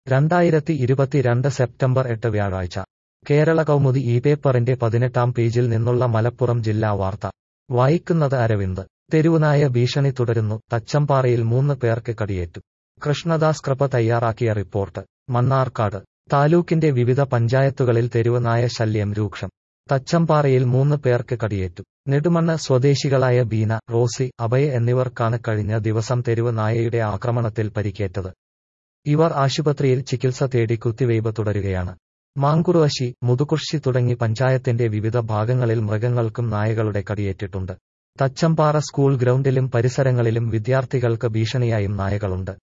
രണ്ടായിരത്തി ഇരുപത്തിരണ്ട് സെപ്റ്റംബർ എട്ട് വ്യാഴാഴ്ച കേരള കൗമുദി ഈ പേപ്പറിന്റെ പതിനെട്ടാം പേജിൽ നിന്നുള്ള മലപ്പുറം ജില്ലാ വാർത്ത വായിക്കുന്നത് അരവിന്ദ് തെരുവുനായ ഭീഷണി തുടരുന്നു തച്ചമ്പാറയിൽ മൂന്ന് പേർക്ക് കടിയേറ്റു കൃഷ്ണദാസ് കൃപ തയ്യാറാക്കിയ റിപ്പോർട്ട് മണ്ണാർക്കാട് താലൂക്കിന്റെ വിവിധ പഞ്ചായത്തുകളിൽ തെരുവുനായ ശല്യം രൂക്ഷം തച്ചമ്പാറയിൽ മൂന്ന് പേർക്ക് കടിയേറ്റു നെടുമണ്ണ സ്വദേശികളായ ബീന റോസി അഭയ എന്നിവർക്കാണ് കഴിഞ്ഞ ദിവസം തെരുവ് നായയുടെ ആക്രമണത്തിൽ പരിക്കേറ്റത് ഇവർ ആശുപത്രിയിൽ ചികിത്സ തേടി കുത്തിവയ്പ് തുടരുകയാണ് മാങ്കുറുവശി മുതുകുർശി തുടങ്ങി പഞ്ചായത്തിന്റെ വിവിധ ഭാഗങ്ങളിൽ മൃഗങ്ങൾക്കും നായകളുടെ കടിയേറ്റിട്ടുണ്ട് തച്ചമ്പാറ സ്കൂൾ ഗ്രൗണ്ടിലും പരിസരങ്ങളിലും വിദ്യാർത്ഥികൾക്ക് ഭീഷണിയായും നായകളുണ്ട്